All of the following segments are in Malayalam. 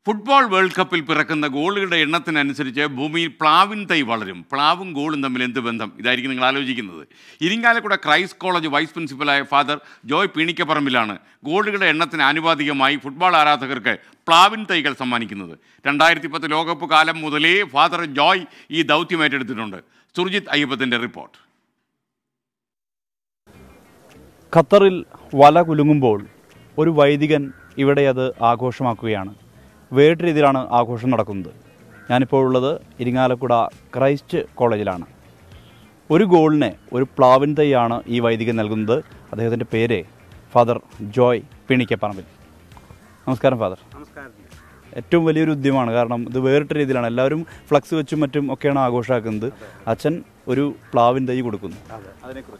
ഫുട്ബോൾ വേൾഡ് കപ്പിൽ പിറക്കുന്ന ഗോളുകളുടെ എണ്ണത്തിനനുസരിച്ച് ഭൂമിയിൽ പ്ലാവിൻ തൈ വളരും പ്ലാവും ഗോളും തമ്മിൽ എന്ത് ബന്ധം ഇതായിരിക്കും നിങ്ങൾ ആലോചിക്കുന്നത് ഇരിങ്ങാലക്കുട ക്രൈസ്റ്റ് കോളേജ് വൈസ് പ്രിൻസിപ്പലായ ഫാദർ ജോയ് പീണിക്കപ്പറമ്പിലാണ് ഗോളുകളുടെ എണ്ണത്തിന് ആനുപാതികമായി ഫുട്ബോൾ ആരാധകർക്ക് പ്ലാവിൻ തൈകൾ സമ്മാനിക്കുന്നത് രണ്ടായിരത്തി പത്ത് ലോകകപ്പ് കാലം മുതലേ ഫാദർ ജോയ് ഈ ദൗത്യം ഏറ്റെടുത്തിട്ടുണ്ട് സുർജിത് അയ്യപ്പത്തിൻ്റെ റിപ്പോർട്ട് ഖത്തറിൽ വല കുലുങ്ങുമ്പോൾ ഒരു വൈദികൻ ഇവിടെ അത് ആഘോഷമാക്കുകയാണ് വേറിട്ട രീതിയിലാണ് ആഘോഷം നടക്കുന്നത് ഞാനിപ്പോൾ ഉള്ളത് ഇരിങ്ങാലക്കുട ക്രൈസ്റ്റ് കോളേജിലാണ് ഒരു ഗോളിന് ഒരു പ്ലാവിൻ തൈയാണ് ഈ വൈദികൻ നൽകുന്നത് അദ്ദേഹത്തിൻ്റെ പേര് ഫാദർ ജോയ് പിണിക്കപ്പറമ്പിൽ നമസ്കാരം ഫാദർ ഏറ്റവും വലിയൊരു ഉദ്യമമാണ് കാരണം ഇത് വേറിട്ട രീതിയിലാണ് എല്ലാവരും ഫ്ലക്സ് വെച്ചും മറ്റും ഒക്കെയാണ് ആഘോഷമാക്കുന്നത് അച്ഛൻ ഒരു പ്ലാവിൻ തൈ കൊടുക്കുന്നു അതിനെക്കുറിച്ച്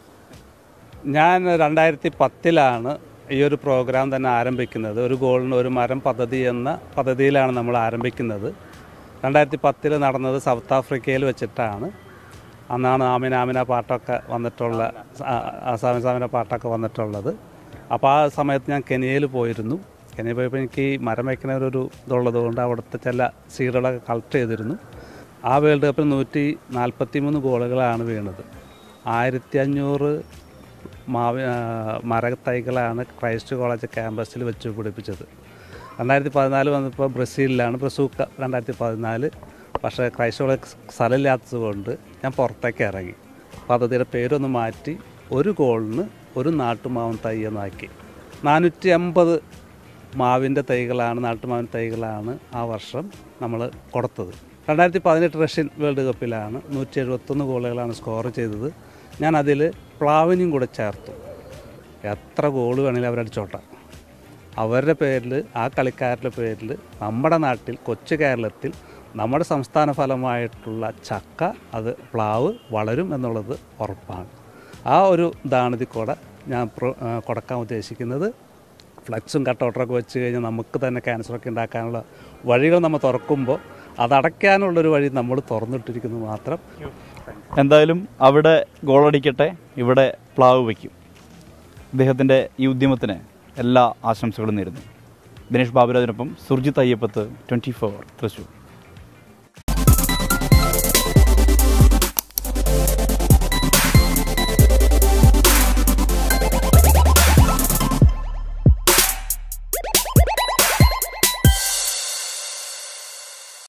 ഞാൻ രണ്ടായിരത്തി പത്തിലാണ് ഈ ഒരു പ്രോഗ്രാം തന്നെ ആരംഭിക്കുന്നത് ഒരു ഗോളിന് ഒരു മരം പദ്ധതി എന്ന പദ്ധതിയിലാണ് നമ്മൾ ആരംഭിക്കുന്നത് രണ്ടായിരത്തി പത്തിൽ നടന്നത് സൗത്ത് ആഫ്രിക്കയിൽ വെച്ചിട്ടാണ് അന്നാണ് ആമിന ആമിന പാട്ടൊക്കെ വന്നിട്ടുള്ള ആസാമി സാമിന പാട്ടൊക്കെ വന്നിട്ടുള്ളത് അപ്പോൾ ആ സമയത്ത് ഞാൻ കെനിയയിൽ പോയിരുന്നു കെനിയ പോയപ്പോൾ എനിക്ക് ഈ മരം വയ്ക്കുന്ന ഒരു ഇതുള്ളത് കൊണ്ട് അവിടുത്തെ ചില സീഡുകളൊക്കെ കളക്ട് ചെയ്തിരുന്നു ആ വേൾഡ് കപ്പിൽ നൂറ്റി നാൽപ്പത്തി മൂന്ന് ഗോളുകളാണ് വീണത് ആയിരത്തി അഞ്ഞൂറ് മാവി ആ, മരത്തൈകളാണ് ക്രൈസ്റ്റ് കോളേജ് ക്യാമ്പസിൽ വെച്ച് പിടിപ്പിച്ചത് രണ്ടായിരത്തി പതിനാല് വന്നപ്പോൾ ബ്രസീലിലാണ് ബ്രസൂക്ക രണ്ടായിരത്തി പതിനാല് പക്ഷേ ക്രൈസ്റ്റ് കോളേജ് സ്ഥലമില്ലാത്തത് കൊണ്ട് ഞാൻ പുറത്തേക്ക് ഇറങ്ങി പദ്ധതിയുടെ പേരൊന്ന് മാറ്റി ഒരു ഗോളിന് ഒരു നാട്ടുമാവൻ തൈ എന്നാക്കി നാനൂറ്റി അമ്പത് മാവിൻ്റെ തൈകളാണ് നാട്ടുമാവിൻ തൈകളാണ് ആ വർഷം നമ്മൾ കൊടുത്തത് രണ്ടായിരത്തി പതിനെട്ട് റഷ്യൻ വേൾഡ് കപ്പിലാണ് നൂറ്റി എഴുപത്തൊന്ന് ഗോളുകളാണ് സ്കോർ ചെയ്തത് ഞാൻ അതിൽ പ്ലാവിനും കൂടെ ചേർത്തു എത്ര ഗോൾ വേണമെങ്കിലും അവരടിച്ചോട്ടെ അവരുടെ പേരിൽ ആ കളിക്കാരുടെ പേരിൽ നമ്മുടെ നാട്ടിൽ കൊച്ചു കേരളത്തിൽ നമ്മുടെ സംസ്ഥാന ഫലമായിട്ടുള്ള ചക്ക അത് പ്ലാവ് വളരും എന്നുള്ളത് ഉറപ്പാണ് ആ ഒരു ഇതാണ് ഇതിൽ കൂടെ ഞാൻ പ്രോ ആ, കൊടുക്കാൻ ഉദ്ദേശിക്കുന്നത് ഫ്ലക്സും കട്ടൗട്ടറൊക്കെ വെച്ച് കഴിഞ്ഞാൽ നമുക്ക് തന്നെ ക്യാൻസറൊക്കെ ഉണ്ടാക്കാനുള്ള വഴികൾ നമ്മൾ തുറക്കുമ്പോൾ അതടയ്ക്കാനുള്ളൊരു വഴി നമ്മൾ തുറന്നിട്ടിരിക്കുന്നു മാത്രം എന്തായാലും അവിടെ ഗോളടിക്കട്ടെ ഇവിടെ പ്ലാവ് വയ്ക്കും ഇദ്ദേഹത്തിൻ്റെ ഈ ഉദ്യമത്തിന് എല്ലാ ആശംസകളും നേരുന്നു ദിനേഷ് ബാബുരാജിനൊപ്പം സുർജിത് അയ്യപ്പത്ത് ട്വൻറ്റി ഫോർ തൃശ്ശൂർ